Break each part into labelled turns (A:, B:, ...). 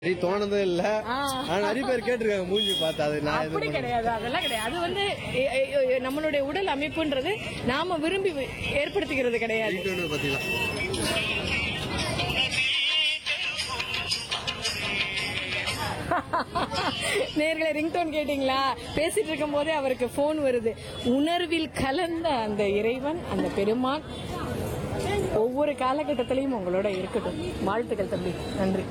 A: சரி தோணுதும் இல்ல
B: ஆ.
A: ஆனா நிறைய பேர் கேட்டிருக்காங்க மூஞ்சி பார்த்து அது நான்
B: அப்படி
A: எதுவும்
B: கிடையாது அதெல்லாம் கிடையாது அது வந்து எ- எ- எ- நம்மளுடைய உடல் அமைப்புன்றது நாம விரும்பி வி- ஏற்படுத்திக்கிறது கிடையாது
A: ringtone பாத்தீங்களா
B: நேர்களை ரிங்டோன் கேட்டீங்களா பேசிட்டு இருக்கும் போதே அவருக்கு போன் வருது உணர்வில் கலந்த அந்த இறைவன் அந்த பெருமான் ஒவ்வொரு காலகட்டத்திலையும் உங்களோட இருக்கட்டும் வாழ்த்துக்கள் தம்பி நன்றி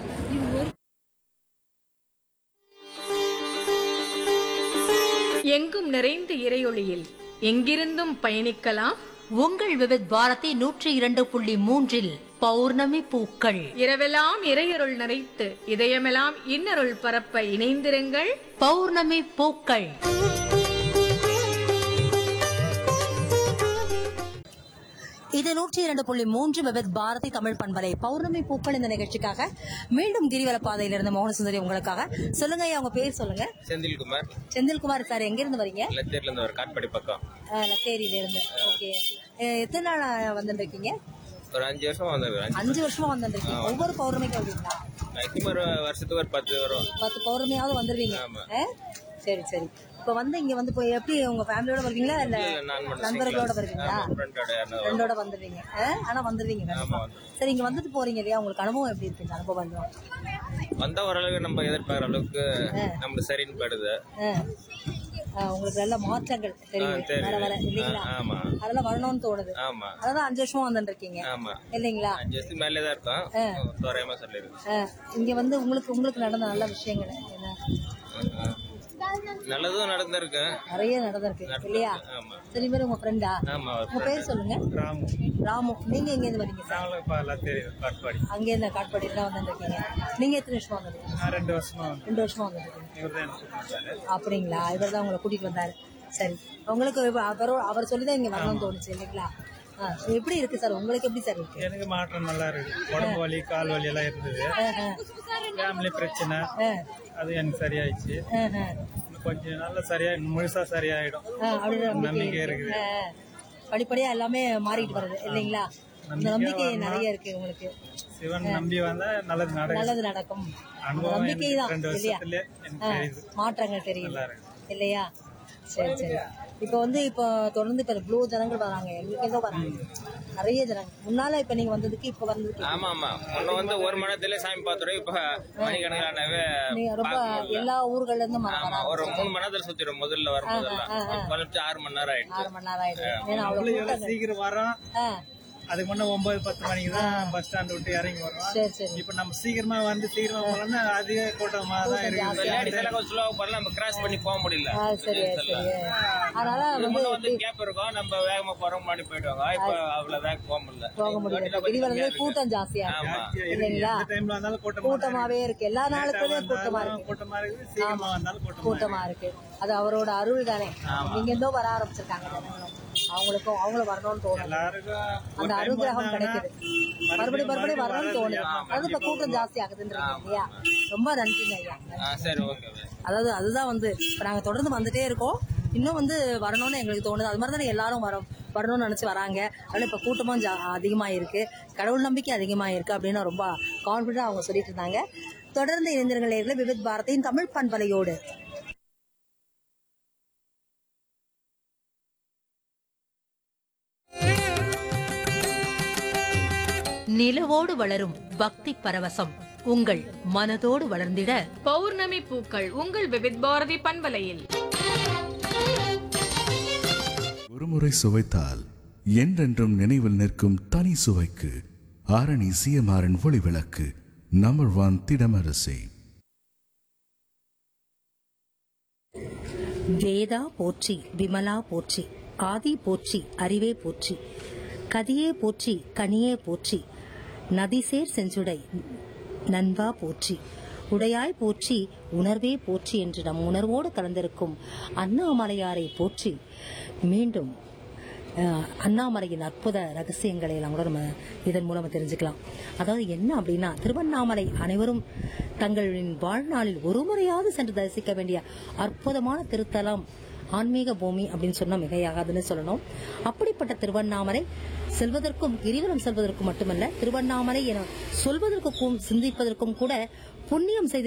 B: எங்கும் நிறைந்த இறையொளியில் எங்கிருந்தும் பயணிக்கலாம்
C: உங்கள் விவித் பாரதி நூற்றி இரண்டு புள்ளி மூன்றில் பௌர்ணமி பூக்கள்
B: இரவெல்லாம் இறையருள் நிறைத்து இதயமெல்லாம் இன்னருள் பரப்ப இணைந்திருங்கள்
C: பௌர்ணமி பூக்கள் இது நூற்றி இரண்டு புள்ளி மூன்று விவித் பாரதி தமிழ் பண்பலை பௌர்ணமி பூக்கள் இந்த நிகழ்ச்சிக்காக மீண்டும் கிரிவல பாதையிலிருந்து மோகன சுந்தரி உங்களுக்காக சொல்லுங்க ஐயா, உங்க பேர் சொல்லுங்க
D: செந்தில்குமார்
C: செந்தில்குமார் சார் எங்க இருந்து வரீங்க
D: லத்தேர்ல இருந்து ஒரு காட்பாடி பக்கம்
C: லத்தேரியில இருந்து ஓகே எத்தனை நாள் வந்துட்டு இருக்கீங்க
D: ஒரு அஞ்சு வருஷம் வந்தது அஞ்சு
C: அஞ்சு வருஷமா வந்துட்டு இருக்கீங்க ஒவ்வொரு பௌர்ணமிக்கு வருவீங்களா
D: மேக்சிமம் ஒரு வருஷத்துக்கு ஒரு பத்து வரும்
C: பத்து பௌர்ணமியாவது வந்துருவீங்க
D: ஆமா.
C: ஆ? சரி சரி இப்ப வந்து இங்க வந்து போய் எப்படி உங்க ஃபேமிலியோட வருவீங்களா இல்ல
D: இல்ல, நான் மட்டும்
C: நண்பர்களோட
D: single.
C: வருவீங்களா
D: ஆமா, friend ஓட யாருன்னா
C: ஃப்ரெண்டோட வந்துருவீங்க ஆ? ஆனா வந்துருவீங்க கண்டிப்பா
D: ஆமா.
C: சரி இங்க வந்துட்டு போறீங்க இல்லையா உங்களுக்கு அனுபவம் எப்படி இருக்கு இந்த அனுபவம் வந்து?
D: வந்தா ஓரளவுக்கு நம்ம எதிர்பார்க்குற அளவுக்கு நம்மளுக்கு சரின்னு படுது
C: ஆ. ஆ, உங்களுக்கு நல்ல மாற்றங்கள் தெரியும்
D: ஆ, தெரியுது.
C: வர வர இல்லைங்களா
D: ஆ, ஆமா.
C: அதெல்லாம் வரணும்னு தோணுது
D: ஆமா
C: அதான் அஞ்சு வருஷமா வந்துட்டு இருக்கீங்க
D: ஆமா
C: இல்லைங்களா
D: அஞ்சு வருஷத்துக்கு மேலே தான் இருக்கும் தோராயமா சொல்லிருக்கு
C: ஆ, இங்க வந்து உங்களுக்கு உங்களுக்கு நடந்த நல்ல விஷயங்கள் என்ன
D: நல்லதும் நடந்திருக்கு
C: நிறைய நடந்திருக்கு இல்லையா
D: ஆமா
C: சரி பேர் உங்க ஃப்ரெண்டா
D: ஆமா
C: உங்க பேர் சொல்லுங்க
A: ராமு
C: ராமு நீங்க எங்க இருந்து வரீங்க சார்
A: நாங்களும் இப்ப லத்தேரி காட்பாடி
C: அங்க இருந்து காட்பாடியில தான் வந்துருக்கீங்க நீங்க எத்தனை வருஷமா வந்துருக்கீங்க
A: நான் ரெண்டு வருஷமா வந்து
C: ரெண்டு வருஷமா வந்துருக்கீங்க
A: இவர் தான் எனக்கு கூப்பிட்டாரு.
C: அப்படிங்களா இவர் தான் உங்களை கூட்டிட்டு வந்தாரு சரி உங்களுக்கு இப்ப அவரோ அவர் சொல்லி தான் இங்க வரணும்னு தோணுச்சு இல்லைங்களா ஆ, எப்படி இருக்கு சார் உங்களுக்கு எப்படி சார் இருக்கு
A: எனக்கு மாற்றம் நல்லா இருக்கு உடம்பு வலி கால் வலி எல்லாம் இருந்தது
C: ஆ, ஆ,
A: ஃபேமிலி பிரச்சனை
C: ஆ,
A: அது எனக்கு சரியாயிடுச்சு
C: ஆ, ஆ.
A: இன்னும் கொஞ்சம் நல்லா சரியா முழுசா சரியாயிடும்
C: ஆ, அப்படின்னு நம்பிக்கை
A: நம்பிக்கை இருக்குது
C: ஆ, ஆ. படிப்படியா எல்லாமே மாறிட்டு வருது இல்லைங்களா இந்த நம்பிக்கை நிறைய இருக்கு உங்களுக்கு
A: சிவன் நம்பி வந்தா நல்லது நடக்கும்
C: நல்லது நடக்கும் அந்த
A: அனுபவம்
C: நம்பிக்கை
A: எனக்கு
C: தான்
A: ரெண்டு
C: இல்லையா
A: வருஷத்துல எனக்கு
C: ஆ,
A: தெரியுது
C: மாற்றங்கள் தெரியுது
A: நல்லா இருக்கு
C: இல்லையா சரி சரி இப்ப வந்து இப்ப தொடர்ந்து இப்ப இவ்வளவு ஜனங்கள் வராங்க எங்களுக்கு ஏதோ வராங்க நிறைய ஜனங்கள் முன்னால இப்ப நீங்க வந்ததுக்கு இப்ப வந்ததுக்கு
D: ஆமா ஆமா முன்ன வந்து ஒரு மணி நேரத்துல சாமி பார்த்துடும் இப்ப மணிக்கணக்கானவே
C: நீங்க ரொம்ப எல்லா ஊர்கள்ல இருந்து ம-
D: ஆமா
C: வராங்க
D: ஒரு மூணு மணி நேரத்துல சுத்திடும் முதல்ல வரும்போதெல்லாம் இப்ப குறைஞ்சு ஆறு மணி நேரம் ஆயிடுச்சு
C: ஆறு மணி நேரம் ஆயிடுது ஏன்னா அவ்வளவு
A: எவ்வளவு
C: கூட்டங்கள்.
A: சீக்கிரம் வரோம்
C: ஆ,
A: அதுக்கு முன்ன ஒன்பது பத்து மணிக்கு தான் பஸ் ஸ்டாண்ட் விட்டு இறங்கி வரோம்
C: சரி சரி
A: இப்ப நம்ம சீக்கிரமா வந்து சீக்கிரமா போனோம்னா அதிக கூட்டமா தான் இருக்கு
D: லேடிஸ் எல்லாம் கொஞ்சம் ஸ்லோவா போறல நம்ம கிராஸ் பண்ணி போக முடியல
C: ஆ, சரி சரி அதனால வந்து
D: முன்ன வந்து கேப் இருக்கும் நம்ம வேகமா போறோம் முன்னாடி போயிடுவாங்க இப்ப அவ்வளவு வேகம் போக முடியல
C: போக முடியல கிரிவலத்துல கூட்டம் ஜாஸ்தியா இருக்கு
D: ஆமா
C: இல்லைங்களா
A: எந்த டைம்ல வந்தாலும் கூட்டமா
C: கூட்டமாவே இருக்கு எல்லா நாளுக்குமே கூட்டமா இருக்கு
A: கூட்டமா இருக்கு சீக்கிரமா வந்தாலும் கூட்டமா
C: கூட்டமா இருக்கு அது அவரோட அருள் தானே நீங்க இருந்தோ வர ஆரம்பிச்சிருக்காங்க ஜனங்களும் அவங்களுக்கும் அவங்களும் வரணும்னு தோணும்
A: எல்லாருக்கும்
C: அந்த அனுகிரகம் கிடைக்குது மறுபடியும் மறுபடியும் வரணும்னு தோணுது அதாவது இப்ப கூட்டம் ஜாஸ்தி ஆகுதுன்றீங்க இல்லையா ரொம்ப நன்றிங்க ஐயா
D: ஆ, சரி ஓகே
C: அதாவது அதுதான் வந்து இப்ப நாங்க தொடர்ந்து வந்துட்டே இருக்கோம் இன்னும் வந்து வரணும்னு எங்களுக்கு தோணுது அது மாதிரி தானே எல்லாரும் வரோம் வரணும்னு நினைச்சு வராங்க அதனால இப்ப கூட்டமும் ஜா- அதிகமா இருக்கு கடவுள் நம்பிக்கை அதிகமா இருக்கு அப்படின்னு ரொம்ப கான்பிடண்டா அவங்க சொல்லிட்டு இருந்தாங்க தொடர்ந்து இணைந்திருங்கள் நேயர்களே, விவித் பாரதியின் தமிழ் பண்பலையோடு நிலவோடு வளரும் பக்தி பரவசம் உங்கள் மனதோடு வளர்ந்திட
B: பௌர்ணமி பூக்கள் உங்கள் விவித் பாரதி பண்பலையில்
E: ஒருமுறை சுவைத்தால் என்றென்றும் நினைவில் நிற்கும் தனி சுவைக்கு ஆரணி சிஎம்ஆரின் ஒளி விளக்கு நம்பர் ஒன் திடமரசி
C: வேதா போற்றி விமலா போற்றி ஆதி போற்றி அறிவே போற்றி கதியே போற்றி கனியே போற்றி நதிசேர் செஞ்சுடை நண்பா போற்றி உடையாய் போற்றி உணர்வே போற்றி என்று நம் உணர்வோடு கலந்திருக்கும் அண்ணாமலையாரை போற்றி மீண்டும் அஹ், அண்ணாமலையின் அற்புத ரகசியங்களை எல்லாம் கூட நம்ம இதன் மூலமா தெரிஞ்சுக்கலாம் அதாவது என்ன அப்படின்னா திருவண்ணாமலை அனைவரும் தங்களின் வாழ்நாளில் ஒரு முறையாவது சென்று தரிசிக்க வேண்டிய அற்புதமான திருத்தலம் ஆன்மீக பூமி அப்படின்னு சொன்னா மிகையாகாதுன்னு சொல்லணும் அப்படிப்பட்ட திருவண்ணாமலை செல்வதற்கும் கிரிவலம் செல்வதற்கும் மட்டுமல்ல திருவண்ணாமலை என சொல்வதற்கும் சிந்திப்பதற்கும் கூட புண்ணியம் செய்து